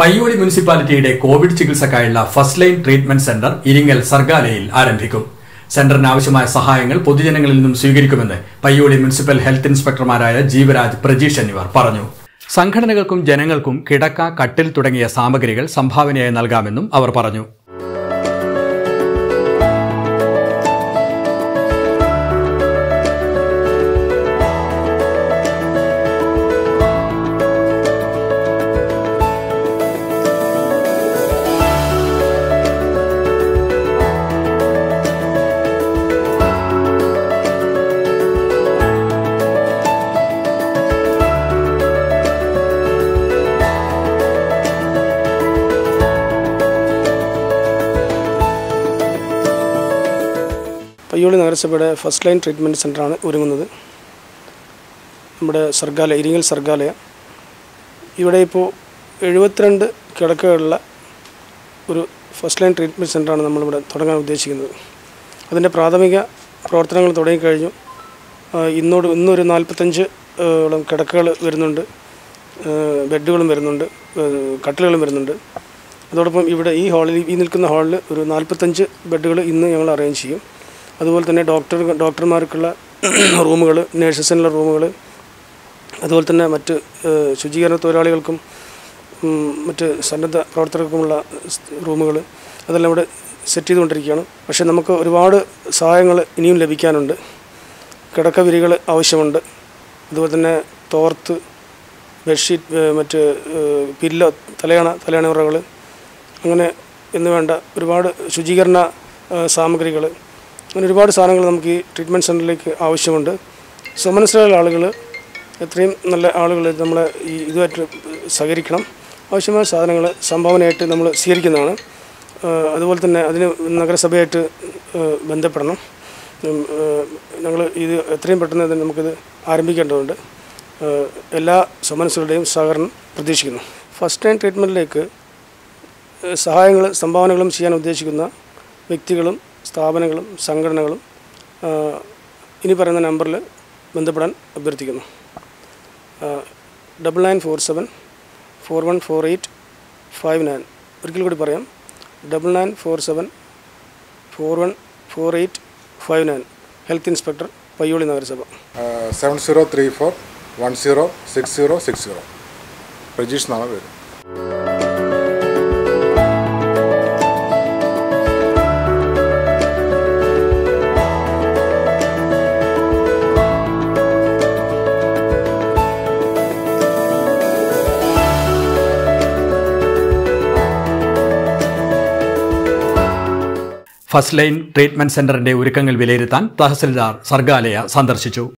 പയ്യോളി മുനിസിപ്പാലിറ്റിയുടെ കോവിഡ് ചികിത്സക്കായുള്ള first line treatment centre Iringal സർഗാലയിൽ ആരംഭിക്കും സെന്ററിന് ആവശ്യമായ സഹായങ്ങൾ പൊതുജനങ്ങളിൽ നിന്നും സ്വീകരിക്കുമെന്ന് പയ്യോളി മുനിസിപ്പൽ ഹെൽത്ത് ഇൻസ്പെക്ടർമാരായ ജീവരാജ് പ്രജീഷ് എന്നിവർ പറഞ്ഞു സംഘടനകൾക്കും ജനങ്ങൾക്കും കിടക്ക കട്ടിൽ തുടങ്ങിയ സാമഗ്രികൾ സംഭാവനയായി നൽകാമെന്നും അവർ പറഞ്ഞു പയ്യോളി നഗരസഭയുടെ ഫസ്റ്റ് ലൈൻ ട്രീറ്റ്മെൻറ്റ് സെൻ്ററാണ് ഒരുങ്ങുന്നത് നമ്മുടെ സർഗാലയ ഇരിങ്ങൽ സർഗാലയ ഇവിടെ ഇപ്പോൾ എഴുപത്തിരണ്ട് കിടക്കകളുള്ള ഒരു ഫസ്റ്റ് ലൈൻ ട്രീറ്റ്മെൻറ്റ് സെൻ്ററാണ് നമ്മളിവിടെ തുടങ്ങാൻ ഉദ്ദേശിക്കുന്നത് അതിൻ്റെ പ്രാഥമിക പ്രവർത്തനങ്ങൾ തുടങ്ങിക്കഴിഞ്ഞു ആ, ഇന്നോട് ഇന്നൊരു നാൽപ്പത്തഞ്ച് ആ, ഓളം കിടക്കകൾ വരുന്നുണ്ട് ആ, ബെഡുകളും വരുന്നുണ്ട് ആ, കട്ടിലുകളും വരുന്നുണ്ട് അതോടൊപ്പം ഇവിടെ ഈ ഹാളിൽ ഈ നിൽക്കുന്ന ഹാളിൽ ഒരു നാൽപ്പത്തഞ്ച് ബെഡുകൾ ഇന്ന് ഞങ്ങൾ അറേഞ്ച് ചെയ്യും അതുപോലെ തന്നെ ഡോക്ടർ ഡോക്ടർമാർക്കുള്ള റൂമുകൾ നേഴ്സസിനുള്ള റൂമുകൾ അതുപോലെ തന്നെ മറ്റ് ഏഹ്, ശുചീകരണ തൊഴിലാളികൾക്കും ഉം, മറ്റ് സന്നദ്ധ പ്രവർത്തകർക്കുമുള്ള റൂമുകൾ അതെല്ലാം ഇവിടെ സെറ്റ് ചെയ്തുകൊണ്ടിരിക്കുകയാണ് പക്ഷേ നമുക്ക് ഒരുപാട് സഹായങ്ങൾ ഇനിയും ലഭിക്കാനുണ്ട് കിടക്കവിരികൾ ആവശ്യമുണ്ട് അതുപോലെ തന്നെ തോർത്ത് ബെഡ്ഷീറ്റ് ഏഹ്, മറ്റ് ഏഹ്, പില്ലോ തലയണ തലയണുറകൾ അങ്ങനെ എന്ന് വേണ്ട ഒരുപാട് ശുചീകരണ സാമഗ്രികൾ അങ്ങനെ ഒരുപാട് സാധനങ്ങൾ നമുക്ക് ഈ ട്രീറ്റ്മെൻറ്റ് സെൻറ്ററിലേക്ക് ആവശ്യമുണ്ട് സുമനസ്സുള്ള ആളുകൾ എത്രയും നല്ല ആളുകൾ നമ്മളെ ഈ ഇതുമായിട്ട് സഹകരിക്കണം ആവശ്യമായ സാധനങ്ങൾ സംഭാവനയായിട്ട് നമ്മൾ സ്വീകരിക്കുന്നതാണ് ഏഹ് അതുപോലെ തന്നെ അതിന് നഗരസഭയായിട്ട് ഏഹ് ബന്ധപ്പെടണം ഞങ്ങൾ ഇത് എത്രയും പെട്ടെന്ന് തന്നെ നമുക്കിത് ആരംഭിക്കേണ്ടതുണ്ട് ഏഹ് എല്ലാ സുമനസ്സുകളുടെയും സഹകരണം പ്രതീക്ഷിക്കുന്നു ഫസ്റ്റ് ടൈം ട്രീറ്റ്മെൻറ്റിലേക്ക് സഹായങ്ങൾ സംഭാവനകളും ചെയ്യാൻ ഉദ്ദേശിക്കുന്ന വ്യക്തികളും സ്ഥാപനങ്ങളും സംഘടനകളും ആ, ഇനി പറയുന്ന നമ്പറിൽ ബന്ധപ്പെടാൻ അഭ്യർത്ഥിക്കുന്നു double nine four seven four one four eight five nine ഒരിക്കൽ കൂടി പറയാം double nine four seven four one four eight five nine health inspector Payyoli നഗരസഭ seven zero three four one zero six zero six zero Prajeesh എന്നാണ് പേര് first line treatment സെന്ററിന്റെ ഒരുക്കങ്ങൾ വിലയിരുത്താൻ തഹസിൽദാർ സർഗാലയ സന്ദർശിച്ചു